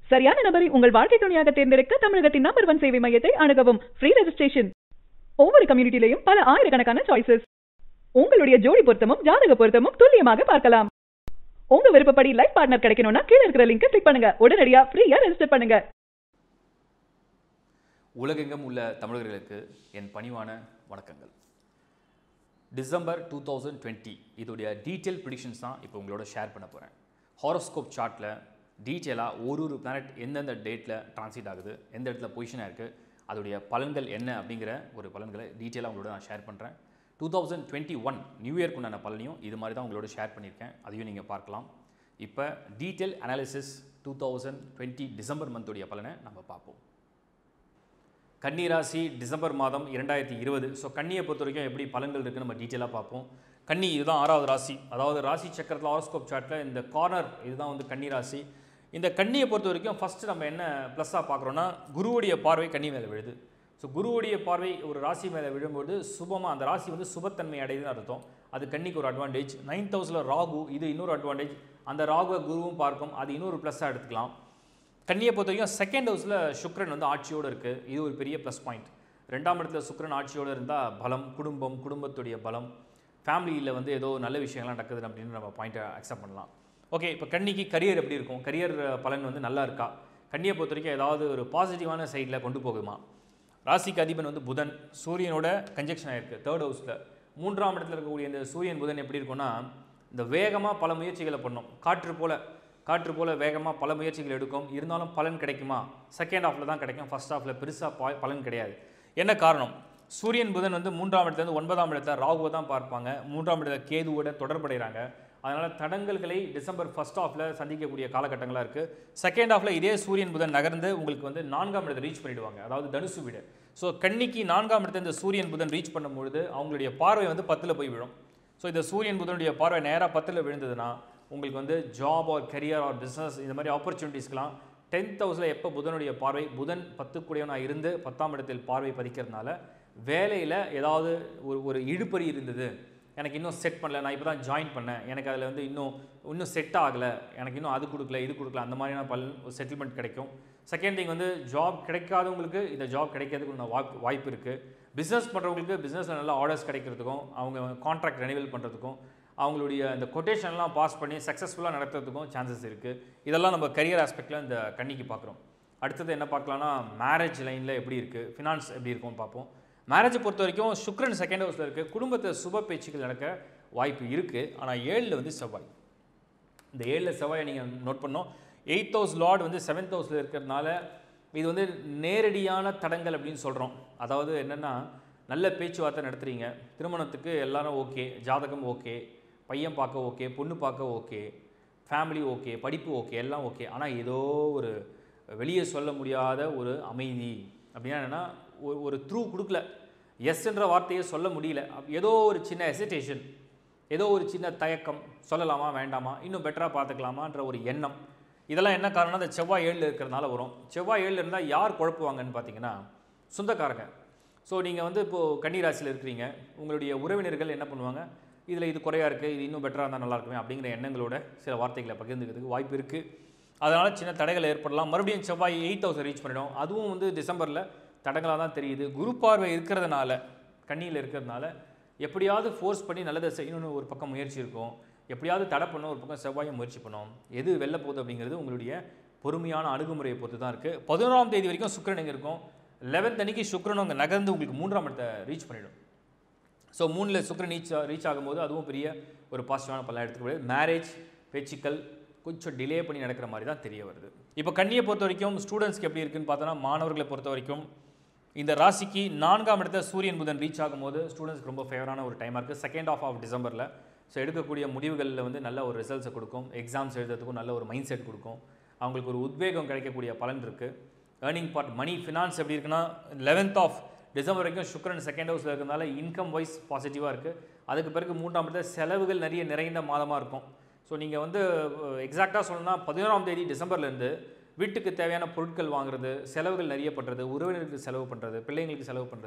சரியான நபரை உங்கள் வாழ்க்கை துணையாக தேர்ந்தெடுக்க தமிழகத்தின் நம்பர் ஒன் சேவை மையத்தை அணுகவும் ஃப்ரீ ரெஜிஸ்ட்ரேஷன் ஒவ்வொரு கம்யூனிட்டிலையும் பல ஆயிரக்கணக்கான சாய்ஸஸ் உங்களுடைய ஜோடி பொருத்தமும் ஜாதக பொருத்தமும் துல்லியமாக பார்க்கலாம் உங்க விருப்பப்படி லைஃப் பார்ட்னர் கிடைக்கணும்னா கீழ இருக்கிற லிங்கை கிளிக் பண்ணுங்க உடனடியா ஃப்ரீயா ரெஜிஸ்டர் பண்ணுங்க உலகெங்கும் உள்ள தமிழர்களுக்கு என் பணிவான வணக்கங்கள் டிசம்பர் டூ தௌசண்ட் டுவெண்ட்டி இதோடைய டீட்டெயில் ப்ரிடிக்ஷன்ஸ் தான் இப்போ உங்களோட ஷேர் பண்ண போகிறேன் ஹாரோஸ்கோப் சார்ட்டில் டீட்டெயிலாக ஒரு ஒரு பிளானட் எந்தெந்த டேட்டில் டிரான்சிட் ஆகுது எந்த இடத்துல பொசிஷனாக இருக்குது அதோடைய பலன்கள் என்ன அப்படிங்கிற ஒரு பலன்களை டீட்டெயிலாக உங்களோட நான் ஷேர் பண்ணுறேன் two thousand twenty one new இயர்க்கு உண்டான பலனையும் இது மாதிரி தான் உங்களோட ஷேர் பண்ணியிருக்கேன் அதையும் நீங்கள் பார்க்கலாம் இப்போ detail analysis two thousand twenty December மந்தோடைய பலனை நம்ம பார்ப்போம் கன்னி ராசி டிசம்பர் மாதம் இரண்டாயிரத்தி இருபது ஸோ கன்னியை பொறுத்த வரைக்கும் எப்படி பலன்கள் இருக்குன்னு நம்ம டீட்டெயிலாக பார்ப்போம் கன்னி இதுதான் ஆறாவது ராசி அதாவது ராசி சக்கரத்தில் ஹாரோஸ்கோப் சார்ட்டில் இந்த கார்னர் இதுதான் வந்து கன்னி ராசி இந்த கன்னியை பொறுத்த வரைக்கும் ஃபஸ்ட்டு நம்ம என்ன ப்ளஸ்ஸாக பார்க்குறோன்னா குருவுடைய பார்வை கன்னி மேலே விழுது ஸோ குருவுடைய பார்வை ஒரு ராசி மேலே விழும்போது சுபமாக அந்த ராசி வந்து சுபத்தன்மை அடையுதுன்னு அர்த்தம் அது கன்னிக்கு ஒரு அட்வான்டேஜ் நைன்த் ஹவுஸில் ராகு இது இன்னொரு அட்வான்டேஜ் அந்த ராகுவை குருவும் பார்க்கும் அது இன்னொரு ப்ளஸ்ஸாக எடுத்துக்கலாம் கன்னியை பொறுத்த வரைக்கும் செகண்ட் ஹவுஸில் சுக்ரன் வந்து ஆட்சியோடு இருக்குது இது ஒரு பெரிய ப்ளஸ் பாயிண்ட் ரெண்டாம் இடத்துல சுக்ரன் ஆட்சியோடு இருந்தால் பலம் குடும்பம் குடும்பத்துடைய பலம் ஃபேமிலியில் வந்து ஏதோ நல்ல விஷயங்கள்லாம் நடக்குது அப்படின்னு நம்ம பாயிண்ட்டை அக்செப்ட் பண்ணலாம் ஓகே இப்போ கன்னிக்கு கரியர் எப்படி இருக்கும் கரியர் பலன் வந்து நல்லா இருக்கா கன்னியை பொறுத்த வரைக்கும் ஏதாவது ஒரு பாசிட்டிவான சைடில் கொண்டு போகுமா ராசிக்கு அதிபன் வந்து புதன் சூரியனோட கன்ஜெக்ஷன் ஆயிருக்கு தேர்ட் ஹவுஸில் மூன்றாம் இடத்துல இருக்கக்கூடிய இந்த சூரியன் புதன் எப்படி இருக்கும்னா இந்த வேகமாக பல முயற்சிகளை பண்ணும் காற்று போல காற்று போல வேகமாக பல முயற்சிகள் எடுக்கும் இருந்தாலும் பலன் கிடைக்குமா செகண்ட் ஹாஃபில் தான் கிடைக்கும் ஃபர்ஸ்ட் ஹாஃபில் பெருசாக ப பலன் கிடையாது என்ன காரணம் சூரியன் புதன் வந்து மூன்றாம் இடத்துலேருந்து ஒன்பதாம் இடத்துல ராகுவை தான் பார்ப்பாங்க மூன்றாம் இடத்துல கேதுவோட தொடர்படைகிறாங்க அதனால் தடங்கல்களை டிசம்பர் ஃபர்ஸ்ட் ஹாஃபில் சந்திக்கக்கூடிய காலகட்டங்களாக இருக்குது செகண்ட் ஹாஃபில் இதே சூரியன் புதன் நகர்ந்து உங்களுக்கு வந்து நான்காம் இடத்தை ரீச் பண்ணிடுவாங்க அதாவது தனுசு வீடு ஸோ கன்னிக்கு நான்காம் இடத்துல இந்த சூரியன் புதன் ரீச் பண்ணும்பொழுது அவங்களுடைய பார்வை வந்து பத்தில் போய் விழும் ஸோ இந்த சூரியன் புதனுடைய பார்வை நேராக பத்தில் விழுந்ததுன்னா உங்களுக்கு வந்து job or career or business இந்த மாதிரி ஆப்பர்ச்சுனிட்டிஸ்க்கெலாம் டென்த் ஹவுஸில் எப்போ புதனுடைய பார்வை புதன் பத்துக்குடையவனாக இருந்து பத்தாம் இடத்தில் பார்வை பதிக்கிறதுனால வேலையில் ஏதாவது ஒரு ஒரு இழுபறி இருந்தது எனக்கு இன்னும் செட் பண்ணல நான் இப்போ தான் ஜாயின் பண்ணேன் எனக்கு அதில் வந்து இன்னும் இன்னும் செட் ஆகலை எனக்கு இன்னும் அது கொடுக்கல இது கொடுக்கல அந்த மாதிரியான பலன் ஒரு செட்டில்மெண்ட் கிடைக்கும் செகண்ட் திங் வந்து ஜாப் கிடைக்காதவங்களுக்கு இந்த ஜாப் கிடைக்கிறதுக்கு வாய்ப்பு வாய்ப்பு இருக்குது பிஸ்னஸ் பண்ணுறவங்களுக்கு பிஸ்னஸில் நல்ல ஆர்டர்ஸ் கிடைக்கிறதுக்கும் அவங்க கான்ட்ராக்ட் ரெனிவல் பண்ணுறதுக்கும் அவங்களுடைய இந்த கொட்டேஷன்லாம் பாஸ் பண்ணி சக்ஸஸ்ஃபுல்லாக நடத்துறதுக்கும் சான்சஸ் இருக்குது இதெல்லாம் நம்ம கரியர் ஆஸ்பெக்டில் இந்த கண்ணிக்கு பார்க்குறோம் அடுத்தது என்ன பார்க்கலாம்னா மேரேஜ் லைனில் எப்படி இருக்குது ஃபினான்ஸ் எப்படி இருக்கும்னு பார்ப்போம் மேரேஜை பொறுத்த வரைக்கும் சுக்ரன் செகண்ட் ஹவுஸில் இருக்குது குடும்பத்தை சுப பேச்சுக்கள் நடக்க வாய்ப்பு இருக்குது ஆனால் ஏழில் வந்து செவ்வாய் இந்த ஏழில் செவ்வாயை நீங்கள் நோட் பண்ணோம் எயித் ஹவுஸ் லார்ட் வந்து செவன்த் ஹவுஸில் இருக்கிறதுனால இது வந்து நேரடியான தடங்கள் அப்படின்னு சொல்கிறோம் அதாவது என்னென்னா நல்ல பேச்சுவார்த்தை நடத்துகிறீங்க திருமணத்துக்கு எல்லாரும் ஓகே ஜாதகம் ஓகே பையன் பார்க்க ஓகே பொண்ணு பார்க்க ஓகே ஃபேமிலி ஓகே படிப்பு ஓகே எல்லாம் ஓகே ஆனால் ஏதோ ஒரு வெளியே சொல்ல முடியாத ஒரு அமைதி அப்படின்னா என்னென்னா ஒரு ஒரு த்ரூ கொடுக்கல எஸ்ன்ற வார்த்தையை சொல்ல முடியல ஏதோ ஒரு சின்ன ஹெசிடேஷன் ஏதோ ஒரு சின்ன தயக்கம் சொல்லலாமா வேண்டாமா இன்னும் பெட்டராக பார்த்துக்கலாமான்ற ஒரு எண்ணம் இதெல்லாம் என்ன காரணம் அந்த செவ்வாய் ஏழில் இருக்கிறதுனால வரும் செவ்வாய் ஏழில் இருந்தால் யார் குழப்புவாங்கன்னு பார்த்தீங்கன்னா சொந்தக்காரங்க ஸோ நீங்கள் வந்து இப்போது கன்னிராசியில் இருக்கிறீங்க உங்களுடைய உறவினர்கள் என்ன பண்ணுவாங்க இதில் இது குறையாக இருக்குது இது இன்னும் பெட்டராக இருந்தால் நல்லா இருக்குமே அப்படிங்கிற எண்ணங்களோட சில வார்த்தைகளை பகிர்ந்துக்கிறதுக்கு வாய்ப்பு இருக்குது அதனால் சின்ன தடைகள் ஏற்படலாம் மறுபடியும் செவ்வாய் எயிட் தௌசண்ட் ரீச் பண்ணிடும் அதுவும் வந்து டிசம்பரில் தடங்களாக தான் தெரியுது குரு பார்வை இருக்கிறதுனால கண்ணியில் இருக்கிறதுனால எப்படியாவது ஃபோர்ஸ் பண்ணி நல்லதை செய்யணும்னு ஒரு பக்கம் முயற்சி இருக்கும் எப்படியாவது தடை பண்ண ஒரு பக்கம் செவ்வாயை முயற்சி பண்ணும் எது வெளில போகுது அப்படிங்கிறது உங்களுடைய பொறுமையான அணுகுமுறையை பொறுத்து தான் இருக்குது பதினோராம் தேதி வரைக்கும் சுக்கரன் எங்கே இருக்கும் லெவன்த் அன்னைக்கு சுக்கரன் அங்கே நகர்ந்து உங்களுக்கு மூன்றாம் இடத்தை ரீச் பண்ணிடும் ஸோ மூணில் சுக்கரன் ரீச் ரீச் ஆகும்போது அதுவும் பெரிய ஒரு பாசிட்டிவான பலன் எடுத்துக்க முடியாது மேரேஜ் பேச்சுக்கள் கொஞ்சம் டிலே பண்ணி நடக்கிற மாதிரி தான் தெரிய வருது இப்போ கண்ணியை பொறுத்த வரைக்கும் ஸ்டூடெண்ட்ஸ்க்கு எப்படி இருக்குன்னு பார்த்தோன்னா மாணவர்களை பொறுத்த வரைக்கும் இந்த ராசிக்கு நான்காம் இடத்துல சூரியன் புதன் ரீச் ஆகும்போது ஸ்டூடெண்ட்ஸ்க்கு ரொம்ப ஃபேவரான ஒரு டைமாக இருக்குது செகண்ட் ஆஃப் ஆஃப் டிசம்பரில் ஸோ எடுக்கக்கூடிய முடிவுகளில் வந்து நல்ல ஒரு ரிசல்ட்ஸை கொடுக்கும் எக்ஸாம்ஸ் எழுதுறதுக்கும் நல்ல ஒரு மைண்ட் செட் கொடுக்கும் அவங்களுக்கு ஒரு உத்வேகம் கிடைக்கக்கூடிய பலன் இருக்குது ஏர்னிங் பார்ட் மணி ஃபினான்ஸ் எப்படி இருக்குன்னா லெவன்த் ஆஃப் டிசம்பர் வரைக்கும் சுக்கரன் செகண்ட் ஹவுஸில் இருக்கிறதுனால இன்கம் வைஸ் பாசிட்டிவாக இருக்குது அதுக்கு பிறகு மூன்றாம் இடத்துல செலவுகள் நிறைய நிறைந்த மாதமாக இருக்கும் ஸோ நீங்கள் வந்து எக்ஸாக்டாக சொல்லணும்னா பதினோராம் தேதி டிசம்பர்லேருந்து வீட்டுக்கு தேவையான பொருட்கள் வாங்குறது செலவுகள் நிறைய பண்ணுறது உறவினர்களுக்கு செலவு பண்ணுறது பிள்ளைங்களுக்கு செலவு பண்ணுறது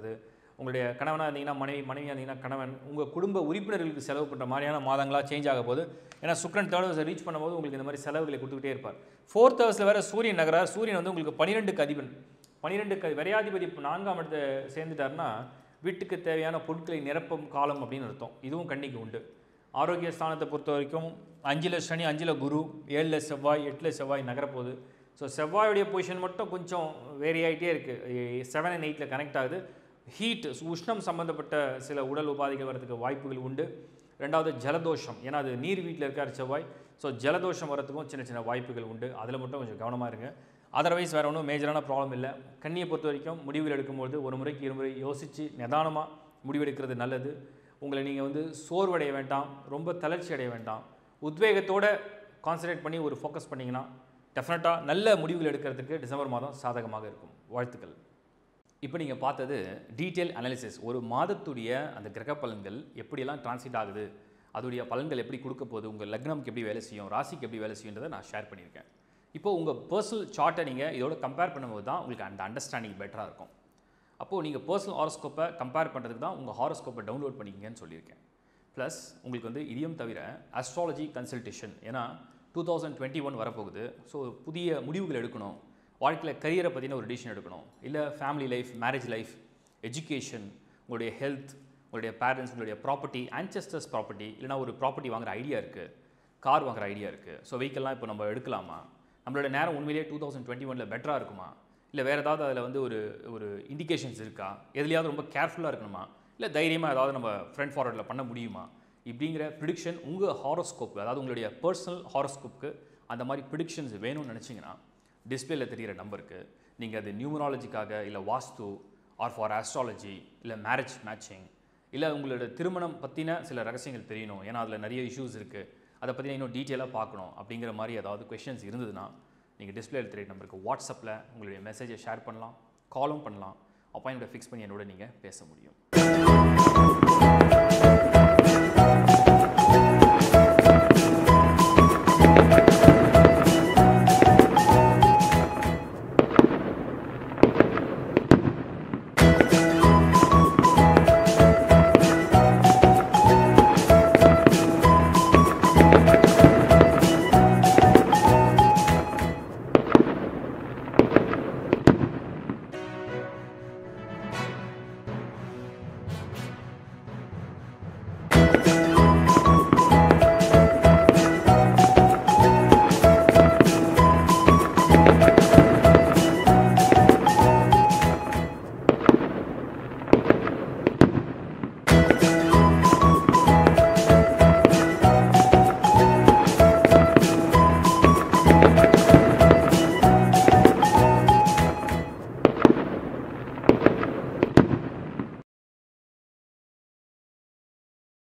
உங்களுடைய கணவனாக இருந்தீங்கன்னா மனைவி மனைவியாக இருந்தீங்கன்னா கணவன் உங்கள் குடும்ப உறுப்பினர்களுக்கு செலவு பண்ணுற மாதிரியான மாதங்களாக சேஞ்ச் ஆக போகுது ஏன்னா சுக்ரன் தேர்ட் ஹவுஸை ரீச் பண்ணும்போது உங்களுக்கு இந்த மாதிரி செலவுகளை கொடுத்துக்கிட்டே இருப்பார் ஃபோர்த் ஹவுஸில் வேறு சூரியன் நகரார் சூரியன் வந்து உங்களுக்கு பன்னிரெண்டுக்கு அதிபன் பன்னிரெண்டுக்கு விரையாதிபதி இப்போ நான்காம் இடத்தை சேர்ந்துட்டாருன்னா வீட்டுக்கு தேவையான பொருட்களை நிரப்பும் காலம் அப்படின்னு அர்த்தம் இதுவும் கண்ணிக்கு உண்டு ஆரோக்கிய ஸ்தானத்தை பொறுத்த வரைக்கும் அஞ்சில் சனி அஞ்சில் குரு ஏழில் செவ்வாய் எட்டில் செவ்வாய் நகரப்போகுது ஸோ செவ்வாயுடைய பொசிஷன் மட்டும் கொஞ்சம் வேரி ஆகிட்டே இருக்குது செவன் அண்ட் எயிட்டில் கனெக்ட் ஆகுது ஹீட் உஷ்ணம் சம்மந்தப்பட்ட சில உடல் உபாதைகள் வரதுக்கு வாய்ப்புகள் உண்டு ரெண்டாவது ஜலதோஷம் ஏன்னா அது நீர் வீட்டில் இருக்கார் செவ்வாய் ஸோ ஜலதோஷம் வரதுக்கும் சின்ன சின்ன வாய்ப்புகள் உண்டு அதில் மட்டும் கொஞ்சம் கவனமாக இருங்க அதர்வைஸ் வேறு ஒன்றும் மேஜரான ப்ராப்ளம் இல்லை கண்ணியை பொறுத்த வரைக்கும் முடிவுகள் எடுக்கும்போது ஒரு முறைக்கு இருமுறை யோசித்து நிதானமாக முடிவெடுக்கிறது நல்லது உங்களை நீங்கள் வந்து சோர்வடைய வேண்டாம் ரொம்ப தளர்ச்சி அடைய வேண்டாம் உத்வேகத்தோட கான்சன்ட்ரேட் பண்ணி ஒரு ஃபோக்கஸ் பண்ணிங்கன்னா டெஃபினட்டாக நல்ல முடிவுகள் எடுக்கிறதுக்கு டிசம்பர் மாதம் சாதகமாக இருக்கும் வாழ்த்துக்கள் இப்போ நீங்கள் பார்த்தது டீட்டெயில் அனாலிசிஸ் ஒரு மாதத்துடைய அந்த கிரக பலன்கள் எப்படியெல்லாம் டிரான்சிட் ஆகுது அதோடைய பலன்கள் எப்படி கொடுக்க போகுது உங்கள் லக்னம்க்கு எப்படி வேலை செய்யும் ராசிக்கு எப்படி வேலை செய்யுன்றதை நான் ஷேர் பண்ணியிருக்கேன் இப்போ உங்கள் பர்சனல் சார்ட்டை நீங்கள் இதோட கம்பேர் பண்ணும்போது தான் உங்களுக்கு அந்த அண்டர்ஸ்டாண்டிங் பெட்டராக இருக்கும் அப்போது நீங்கள் பர்சனல் ஹாரோஸ்கோப்பை கம்பேர் பண்ணுறதுக்கு தான் உங்கள் ஹாரோஸ்கோப்பை டவுன்லோட் பண்ணிக்கிங்கன்னு சொல்லியிருக்கேன் ப்ளஸ் உங்களுக்கு வந்து இதையும் தவிர அஸ்ட்ராலஜி கன்சல்டேஷன் ஏன்னா டூ தௌசண்ட் டுவெண்ட்டி ஒன் வரப்போகுது ஸோ புதிய முடிவுகள் எடுக்கணும் வாழ்க்கையில் கரியரை பற்றின ஒரு டிசிஷன் எடுக்கணும் இல்லை family life marriage life education உங்களுடைய ஹெல்த் உங்களுடைய பேரண்ட்ஸ் உங்களுடைய ப்ராப்பர்ட்டி ஆன்செஸ்டர்ஸ் ப்ராப்பர்ட்டி இல்லைனா ஒரு ப்ராப்பர்ட்டி வாங்குற ஐடியா இருக்குது கார் வாங்குற ஐடியா இருக்குது ஸோ வெஹிக்கல்லாம் இப்போ நம்ம எடுக்கலாமா நம்மளோட நேரம் உண்மையிலேயே டூ தௌசண்ட் டுவெண்ட்டி ஒனில் பெட்டராக இருக்குமா இல்லை வேறு ஏதாவது அதில் வந்து ஒரு ஒரு இண்டிகேஷன்ஸ் இருக்கா எதுலையாவது ரொம்ப கேர்ஃபுல்லாக இருக்கணுமா இல்லை தைரியமாக ஏதாவது நம்ம ஃப்ரண்ட் ஃபார்வர்டில் பண்ண முடியுமா இப்படிங்கிற ப்ரிடிக்ஷன் உங்கள் ஹாரோஸ்கோப் அதாவது உங்களுடைய பர்சனல் ஹாரோஸ்கோப்புக்கு அந்த மாதிரி ப்ரிடிக்ஷன்ஸ் வேணும்னு நினச்சிங்கன்னா டிஸ்பிளேல தெரிகிற நம்பருக்கு நீங்கள் அது நியூமராலஜிக்காக இல்லை வாஸ்து ஆர் ஃபார் ஆஸ்ட்ராலஜி இல்லை மேரேஜ் மேட்சிங் இல்லை உங்களோட திருமணம் பற்றின சில ரகசியங்கள் தெரியணும் ஏன்னா அதில் நிறைய இஷ்யூஸ் இருக்குது அதை பற்றி இன்னும் டீட்டெயிலாக பார்க்கணும் அப்படிங்கிற மாதிரி ஏதாவது கொஷின்ஸ் இருந்ததுன்னா நீங்கள் டிஸ்பிளேல தெரியுற நம்பருக்கு வாட்ஸ்அப்பில் உங்களுடைய மெசேஜை ஷேர் பண்ணலாம் காலும் பண்ணலாம் அப்பாயின்மெண்ட்டை ஃபிக்ஸ் பண்ணி என்னோட நீங்கள் பேச முடியும்